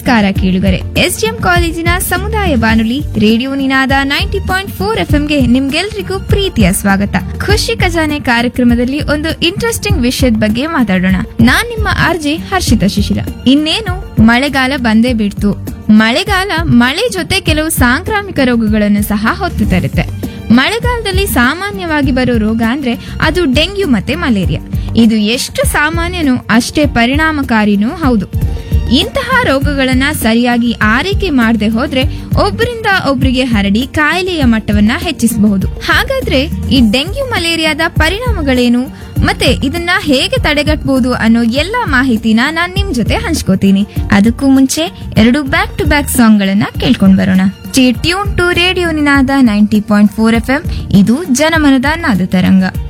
ನಮಸ್ಕಾರ ಕೇಳುಗರೆ ಎಸ್ಡಿಎಂ ಕಾಲೇಜಿನ ಸಮುದಾಯ ಬಾನುಲಿ radio Ninaada ninety point four ಎಫ್ಎಂಗೆ ನಿಮ್ಗೆಲ್ರಿಗೂ ಪ್ರೀತಿಯ ಸ್ವಾಗತ ಖುಷಿ ಖಜಾನೆ ಕಾರ್ಯಕ್ರಮದಲ್ಲಿ ಒಂದು ಇಂಟ್ರೆಸ್ಟಿಂಗ್ ವಿಷಯದ ಬಗ್ಗೆ ಮಾತಾಡೋಣ ನಾನ್ ನಿಮ್ಮ ಆರ್ಜೆ ಹರ್ಷಿತಾ ಶಿಶಿರ ಇನ್ನೇನು ಮಳೆಗಾಲ ಬಂದೇ ಬಿಡ್ತು ಮಳೆಗಾಲ ಮಳೆ ಜೊತೆ ಕೆಲವು ಸಾಂಕ್ರಾಮಿಕ ರೋಗಗಳನ್ನು ಸಹ ಹೊತ್ತು ತರುತ್ತೆ ಮಳೆಗಾಲದಲ್ಲಿ ಸಾಮಾನ್ಯವಾಗಿ ಬರೋ ರೋಗ ಅಂದ್ರೆ ಅದು ಡೆಂಗ್ಯೂ ಮತ್ತೆ ಮಲೇರಿಯಾ ಇದು ಎಷ್ಟು ಸಾಮಾನ್ಯನೋ ಅಷ್ಟೇ ಪರಿಣಾಮಕಾರಿನೂ ಹೌದು ಇಂತಹ ರೋಗಗಳನ್ನ ಸರಿಯಾಗಿ ಆರೈಕೆ ಮಾಡದೆ ಹೋದ್ರೆ ಒಬ್ಬರಿಂದ ಒಬ್ರಿಗೆ ಹರಡಿ ಕಾಯಿಲೆಯ ಮಟ್ಟವನ್ನ ಹೆಚ್ಚಿಸಬಹುದು ಹಾಗಾದ್ರೆ ಈ ಡೆಂಗ್ಯೂ ಮಲೇರಿಯಾದ ಪರಿಣಾಮಗಳೇನು ಮತ್ತೆ ಇದನ್ನ ಹೇಗೆ ತಡೆಗಟ್ಟಬಹುದು ಅನ್ನೋ ಎಲ್ಲಾ ಮಾಹಿತಿನ ನಾನ್ ನಿಮ್ ಜೊತೆ ಹಂಚ್ಕೋತೀನಿ ಅದಕ್ಕೂ ಮುಂಚೆ ಎರಡು ಬ್ಯಾಕ್ ಟು ಬ್ಯಾಕ್ ಸಾಂಗ್ ಗಳನ್ನ ಕೇಳ್ಕೊಂಡ್ ಬರೋಣ tune to radio Ninaada ninety point four F M ಇದು ಜನಮನದ ನಾದ ತರಂಗ